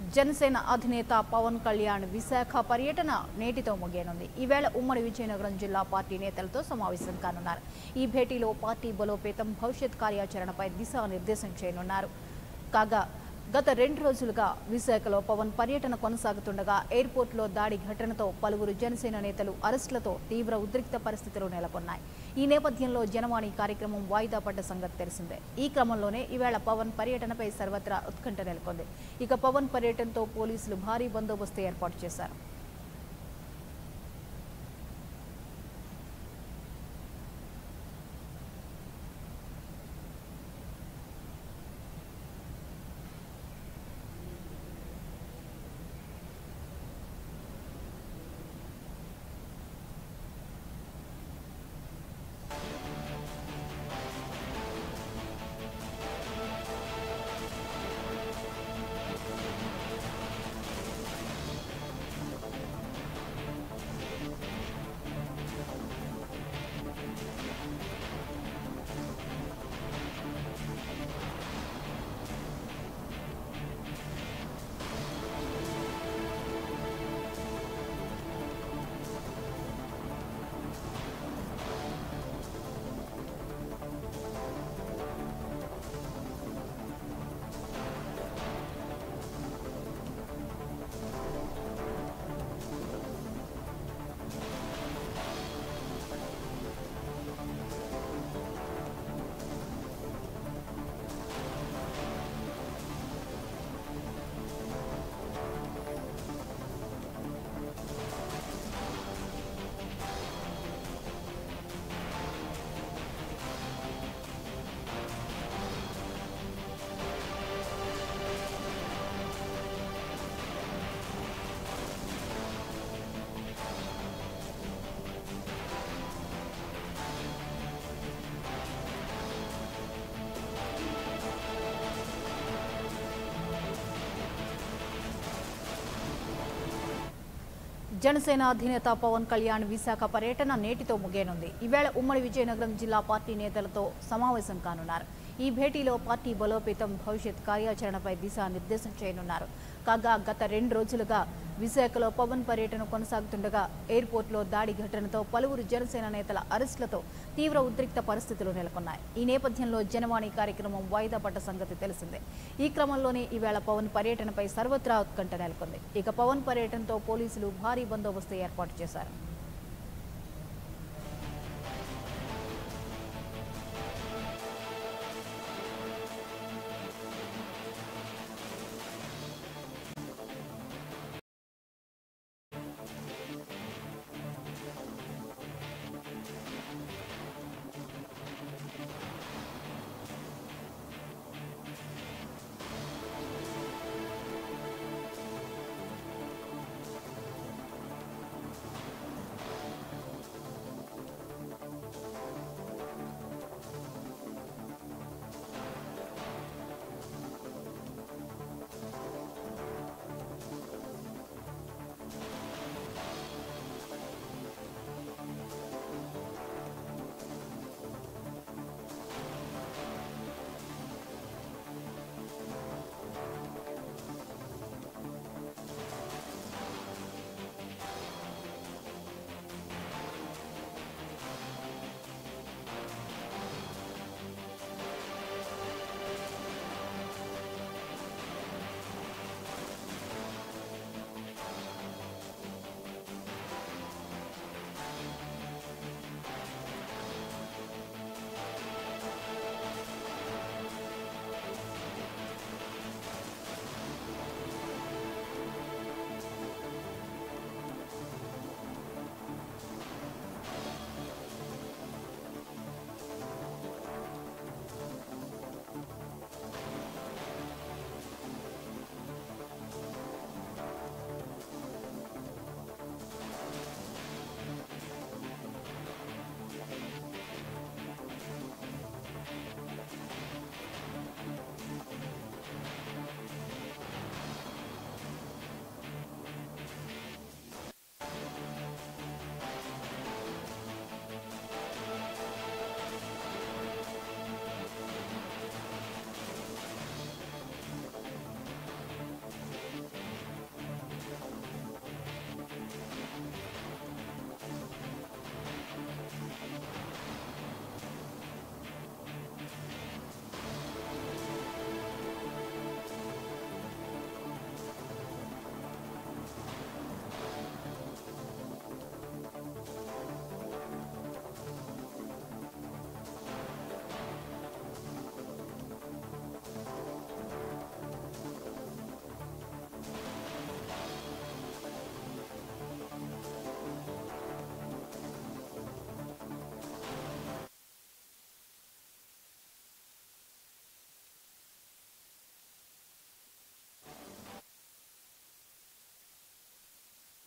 జనసేన అధినేత పవన్ కళ్యాణ్ విశాఖ పర్యటన నేటితో ముగియనుంది ఈవేళ ఉమ్మడి విజయనగరం జిల్లా పార్టీ నేతలతో సమావేశం కానున్నారు ఈ భేటీలో పార్టీ బలోపేతం భవిష్యత్ కార్యాచరణపై దిశానిర్దేశం చేయనున్నారు కాగా గత రెండు రోజులుగా విశాఖలో పవన్ పర్యటన కొనసాగుతుండగా ఎయిర్పోర్ట్లో దాడి ఘటనతో పలువురు జనసేన నేతలు అరెస్టులతో తీవ్ర ఉద్రిక్త పరిస్థితులు నెలకొన్నాయి ఈ నేపథ్యంలో జనవాణి కార్యక్రమం వాయిదా పడ్డ సంగతి తెలిసిందే ఈ క్రమంలోనే ఈవేళ పవన్ పర్యటనపై సర్వత్రా ఉత్కంఠ నెలకొంది ఇక పవన్ పర్యటనతో పోలీసులు భారీ బందోబస్తు ఏర్పాటు చేశారు జనసేన అధినేత పవన్ కళ్యాణ్ విశాఖ పర్యటన నేటితో ముగియనుంది ఈవేళ ఉమ్మడి విజయనగరం జిల్లా పార్టీ నేతలతో సమావేశం కానున్నారు ఈ భేటీలో పార్టీ బలోపేతం భవిష్యత్ కార్యాచరణపై దిశానిర్దేశం చేయనున్నారు కాగా గత రెండు రోజులుగా విశాఖలో పవన్ పర్యటన కొనసాగుతుండగా ఎయిర్పోర్ట్లో దాడి ఘటనతో పలువురు జనసేన నేతల అరెస్టులతో తీవ్ర ఉద్రిక్త పరిస్థితులు నెలకొన్నాయి ఈ నేపథ్యంలో జనవాణి కార్యక్రమం వాయిదా పడ్డ సంగతి తెలిసిందే ఈ క్రమంలోనే ఈవేళ పవన్ పర్యటనపై సర్వత్రా ఉత్కంఠ నెలకొంది ఇక పవన్ పర్యటనతో పోలీసులు భారీ బందోబస్తు ఏర్పాటు చేశారు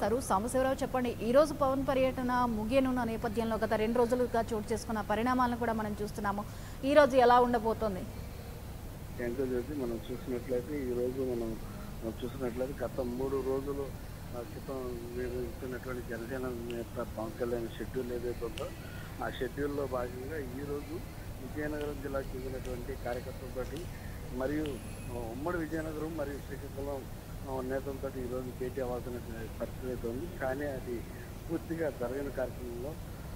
చేస్తారు సాంబశివరావు చెప్పండి ఈ రోజు పవన్ పర్యటన ముగియనున్న నేపథ్యంలో గత రెండు రోజులుగా చోటు చేసుకున్న పరిణామాలను కూడా మనం చూస్తున్నాము ఈ రోజు ఎలా ఉండబోతోంది ఏంటో చెప్పి మనం చూసినట్లయితే ఈ రోజు మనం మనం చూసినట్లయితే గత మూడు రోజులు ఆ, క్రితం మీరు ఇస్తున్నటువంటి జనసేన నేత పవన్ కళ్యాణ్ షెడ్యూల్ ఏదైతే ఉందో ఆ షెడ్యూల్లో భాగంగా ఈ రోజు విజయనగరం జిల్లాకు చెందినటువంటి కార్యకర్తలతోటి మరియు ఆ, ఉమ్మడి విజయనగరం మరియు శ్రీకాకుళం ఆ, నేతలతో ఈరోజు భేటీ అవ్వాల్సిన పరిస్థితి అయితే ఉంది కానీ అది పూర్తిగా జరగని కార్యక్రమంలో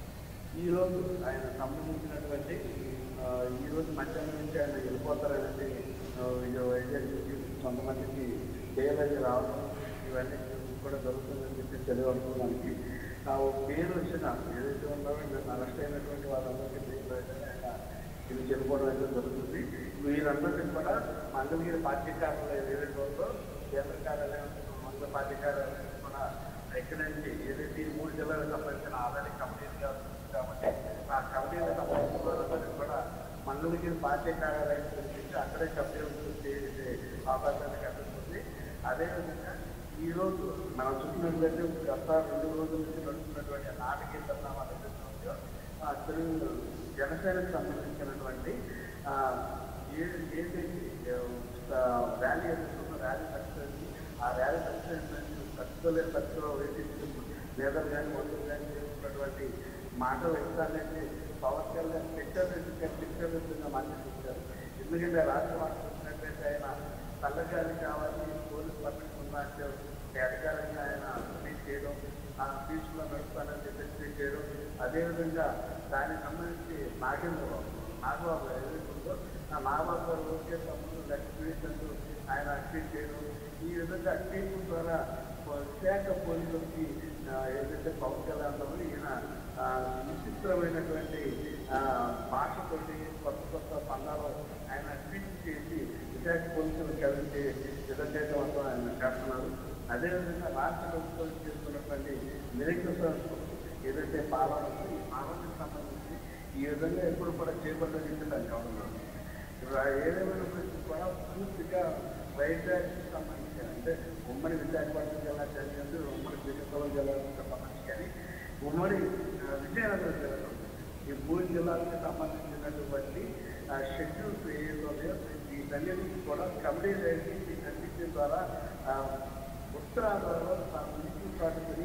ఈ రోజు ఆయన సంబంధించినటువంటి ఆ, ఈ రోజు మధ్యాహ్నం నుంచి ఆయన వెళ్ళిపోతారనేది ఆ, ఇది వైజాగ్ నుంచి కొంతమందికి పేరు రావడం ఇవన్నీ కూడా జరుగుతుందని చెప్పి తెలియవలసిందానికి ఆ ఓ పేరు వచ్చిన ఏదైతే ఉందో నిన్న అరెస్ట్ అయినటువంటి వాళ్ళందరికీ పేరు అయితే ఆయన ఇది చెప్పుకోవడం అయితే జరుగుతుంది వీరందరికీ కూడా మంగళగిరి పార్టీ కార్యాలయం ఏదైతే ఉందో కేంద్ర కార్యాలయం మంగళ పార్టీ కార్యాలయం కూడా ఎక్కడి నుంచి ఏదైతే ఈ మూడు జిల్లాలకు సంబంధించిన ఆదాయ కమిటీలుగా ఉంది కాబట్టి ఆ కమిటీలకు సంబంధించిన వాళ్ళందరికీ కూడా మంగళగిరి పార్టీ కార్యాలయం పిలిపించి అక్కడే కమిటీలు చేసే అవకాశాన్ని కల్పిస్తుంది అదేవిధంగా ఈ రోజు మనం చూసినట్లయితే గత రెండు రోజుల నుంచి నడుస్తున్నటువంటి నాటకీయ పరిణామాలు ఏదైతే ఉన్నాయో, ఆ తెలుగు జనసేనకు సంబంధించినటువంటి ఆ, ఏ- ఏదైతే ఆ, ర్యాలీ ఏదైతుందో ర్యాలీ సక్సెస్ అయింది ఆ ర్యాలీ సక్సెస్ ఖర్చులే ఖర్చులో వేసి నేతలు కానీ మంత్రులు కానీ చేస్తున్నటువంటి మాట వ్యక్తాలైతే పవన్ కళ్యాణ్ పిక్చర్ పిక్చర్ విధంగా మాట్లాడుతున్నారు ఎందుకంటే రాష్ట్రం చూసినట్లయితే ఆయన చల్లగాలి కావాలి పోలీస్ పర్మిషన్ ఉందా అంటే అధికారంగా ఆయన ట్వీట్ చేయడం ఆ స్పీచ్ లో నడుస్తానని చెప్పి ట్వీట్ చేయడం అదేవిధంగా దానికి సంబంధించి నాగేంద్రబాబు నాగబాబు ఏదైతే ఉందో ఆ నాగబాబు గారు ఓకే తమ్ముడు నెక్స్ట్ ట్వీట్ అంటూ ఆయన ట్వీట్ చేయడం ఈ విధంగా ట్వీట్ ద్వారా విశాఖ పోలీసులకి ఆ, ఏదైతే పవన్ కళ్యాణ్ గారు ఈయన ఆ, విచిత్రమైనటువంటి ఆ, భాషతోటి కొత్త కొత్త పదాలు ఆయన ట్వీట్ చేసి విశాఖ పోలీసులు కలిసి విధంగా అంతా ఆయన చేస్తున్నారు అదేవిధంగా రాష్ట్ర ప్రభుత్వం చేస్తున్నటువంటి నిరీక్షణ ఏదైతే పాలన ఉందో, ఈ పాలనకు సంబంధించి ఈ విధంగా ఎప్పుడు కూడా చేపట్టడం దాన్ని గమనం ఏదేమైనప్పటికీ కూడా పూర్తిగా వైజాగ్కి సంబంధించి అంటే ఉమ్మడి విశాఖపట్నం జిల్లా జరిగింది ఉమ్మడి శ్రీకాకుళం జిల్లాకు సంబంధించి కానీ ఉమ్మడి ఆ, విజయనగరం జిల్లా ఈ మూడు జిల్లాలకు సంబంధించినటువంటి షెడ్యూల్స్ ఏదైతే వీటన్నిటికీ కూడా కమిటీ వేసి వీటన్నిటి ద్వారా ఆ, ఉత్తరాంధ్రలో ఉనికి పార్టీని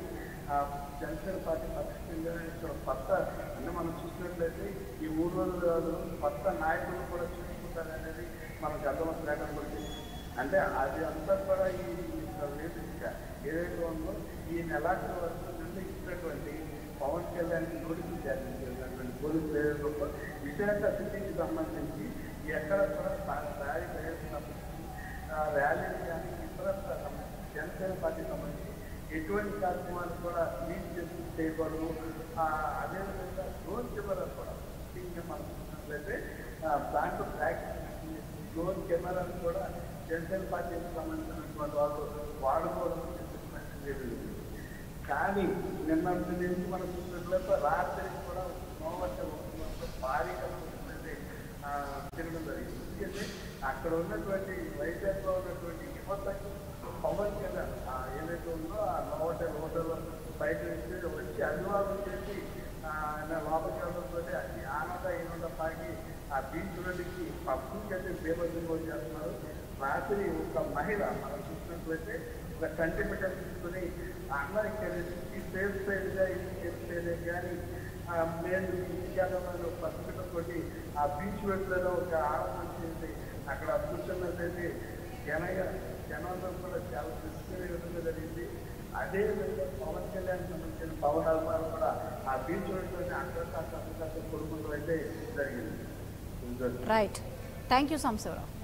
జనసేన పార్టీ పక్షంగా ఇక్కడ కొత్త అంటే మనం చూసినట్లయితే ఈ మూడు రోజుల రోజులు కొత్త నాయకులు కూడా చూసుకుంటారనేది మనకు అర్థం లేకపోతే అంటే అది అంతా కూడా ఈ ఈ వేదిక ఏదైతే ఉందో ఈ నెలాఖరు వరకు నిర్ణయించినటువంటి పవన్ కళ్యాణ్ నోటీసులు జారీ చేసినటువంటి పోలీసులు ఏదైతే ఉందో విశాఖ సిటీకి సంబంధించి ఎక్కడ కూడా స్థాయి ప్రయత్నం ర్యాలీలు కానీ ఇతర జనసేన పార్టీ సంబంధించి ఎటువంటి కార్యక్రమాలు కూడా లీడ్ చేసి చేయకూడదు ఆ, అదేవిధంగా డ్రోన్ కెమెరా కూడా ముఖ్యంగా మనం చూసినట్లయితే ఆ, దాంట్లో ప్రాక్టీస్ డ్రోన్ కెమెరాలు కూడా జనసేన పార్టీకి సంబంధించినటువంటి వాళ్ళు వాడుకోవడం చెప్పినటువంటి లేదు. కానీ నిన్నటి నుంచి మనం చూసినట్లయితే రాత్రి కూడా నోవట్ట భారీగా చూసినట్లయితే ఆ, తిరగడం జరిగింది ఎందుకంటే అక్కడ ఉన్నటువంటి వైజాగ్లో ఉన్నటువంటి యువతకి పవన్ కళ్యాణ్ ఆ, ఏదైతే ఉందో ఆ హోటల్ హోటల్ బయట నుంచి వచ్చి అభివాదం చేసి ఆ, ఆయన లోపలికి వెళ్ళడంతో అన్ని ఆనంద ఈనంద తాగి ఆ బీచ్ రోడ్డుకి పబ్లిక్ అయితే బేబద్దంగా చేస్తున్నారు రాత్రి ఒక మహిళ మనం చూసినట్లయితే ఒక కంటి బిడ్డ తీసుకుని అన్న ఇక్కడ నుంచి సేఫ్ సైడ్గా ఇంటికి వెళ్తేనే కానీ ఆ, నేను ఇంటికెళ్ళమని ఒక పసిబిడ్డతోటి ఆ బీచ్ వెళ్తేనే ఒక ఆనందం చేసి అక్కడ కూర్చున్నట్లయితే జనగ జనాలు కూడా చాలా తీసుకునే విధంగా జరిగింది అదే విధంగా పవన్ కళ్యాణ్ సంబంధించిన పవన్ అభిమానులు కూడా ఆ బీచ్ వెళ్తేనే అక్కడ కాస్త అక్కడ కొడుకుంటూ అయితే జరిగింది రైట్ థ్యాంక్ యూ సాంబశివరావు